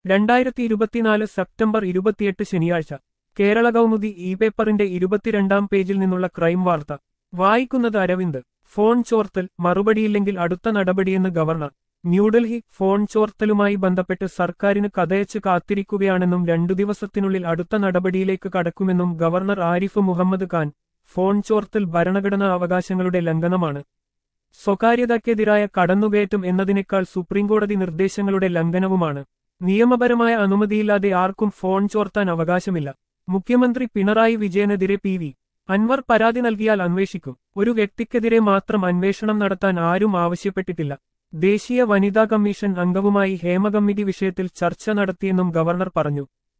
രണ്ടായിരത്തി ഇരുപത്തിനാല് സെപ്റ്റംബർ ഇരുപത്തിയെട്ട് ശനിയാഴ്ച കേരള കൗമുദി ഇ പേപ്പറിന്റെ ഇരുപത്തിരണ്ടാം പേജിൽ നിന്നുള്ള ക്രൈം വാർത്ത വായിക്കുന്നത് അരവിന്ദ് ഫോൺ ചോർത്തൽ മറുപടിയില്ലെങ്കിൽ അടുത്ത നടപടിയെന്ന് ഗവർണർ ന്യൂഡൽഹി ഫോൺ ചോർത്തലുമായി ബന്ധപ്പെട്ട് സർക്കാരിന് കഥയച്ച് കാത്തിരിക്കുകയാണെന്നും രണ്ടു ദിവസത്തിനുള്ളിൽ അടുത്ത നടപടിയിലേക്ക് കടക്കുമെന്നും ഗവർണർ ആരിഫ് മുഹമ്മദ് ഖാൻ ഫോൺ ചോർത്തൽ ഭരണഘടനാ അവകാശങ്ങളുടെ ലംഘനമാണ് സ്വകാര്യതയ്ക്കെതിരായ കടന്നുകയറ്റം എന്നതിനേക്കാൾ സുപ്രീംകോടതി നിർദ്ദേശങ്ങളുടെ ലംഘനവുമാണ് നിയമപരമായ അനുമതിയില്ലാതെ ആർക്കും ഫോൺ ചോർത്താൻ അവകാശമില്ല മുഖ്യമന്ത്രി പിണറായി വിജയനെതിരെ പി വി അൻവർ പരാതി നൽകിയാൽ അന്വേഷിക്കും ഒരു വ്യക്തിക്കെതിരെ മാത്രം അന്വേഷണം നടത്താൻ ആരും ആവശ്യപ്പെട്ടിട്ടില്ല ദേശീയ വനിതാ കമ്മീഷൻ അംഗവുമായി ഹേമ കമ്മിറ്റി വിഷയത്തിൽ ചർച്ച നടത്തിയെന്നും ഗവർണർ പറഞ്ഞു